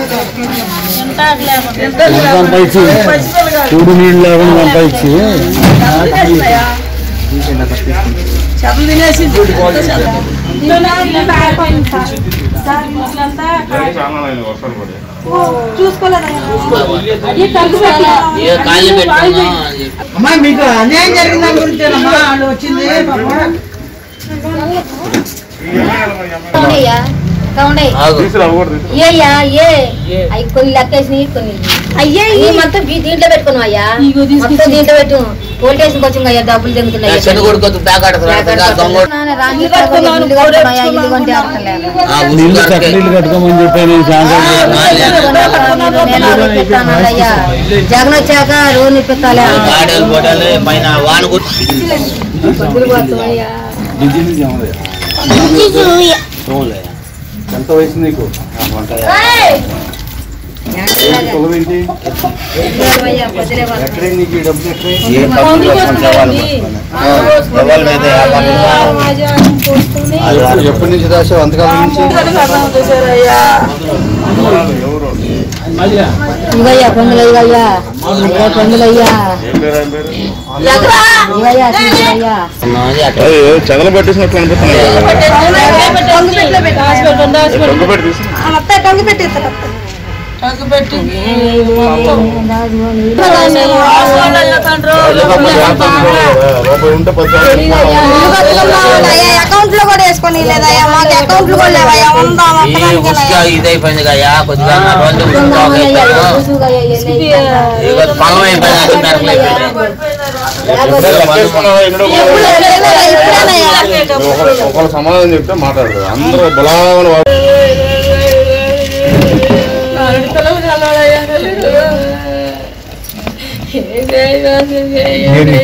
పంపించి చూడు నీళ్ళు లేకుండా పంపించి చెప్పులు తినేసి ఏ కాళ్ళు పెట్టుకున్నా అమ్మా మీకు అన్యాయం జరిగిన దాని గురించేనమ్మా వాళ్ళు వచ్చింది పాపం. కౌండయ్యా కౌండే ఆగు ఏయ్యా ఏ అవి కొన్ని లెక్కేసినవి కొన్ని అయ్యే ఈ మొత్తం దీ- దీంట్లో పెట్టుకున్నాం అయ్యా మొత్తం దీంట్లో పెట్టు పోలీస్ స్టేషన్కి వచ్చింది అయ్యా డబ్బులు తిరుగుతున్నాయి శని కొడుకు బ్యాగ్ ఆడుతున్నాడు దొంగ నీళ్ళు చక్కనీళ్ళు కట్టుకోమని చెప్పాను అయ్యా జగన్ వచ్చాక రోడ్డు నిప్పిస్తాలే గాడలు గొడవలు పైన వాన కొట్టి ఎంత వయసు నీకు ఎక్కడే నీకు ఈ డబ్బులు ఎక్కడే ఏ పక్కన కొంచెం వాళ్ళు ఎవరి మీద ఎప్పుడు- ఎప్పటి నుంచి రాసావు అంతకాలం నుంచి ఇవయ్యా పొందులు ఇవయ్యా అయ్యా పొందులు అయ్యా ఇవయ్యా తీసుకురయ్యా చదలు పట్టేసినట్లు అనిపిస్తుంది రూపాయి ఉంటే పది అకౌంట్ లో కూడా వేసుకొని లేదయ్యా మాకు అకౌంట్లు కూడా లేవయ్యా ఉందాం ఈ ఉసుక ఇదైపోయింది కదా కొద్దిగా నా రోజు ఇక పొలం అయిపోయింది నరకలు అయిపోయింది ఒకళ్ళు సమాధానం చెప్తే మాట్లాడదు అందరూ బలావని ఏడు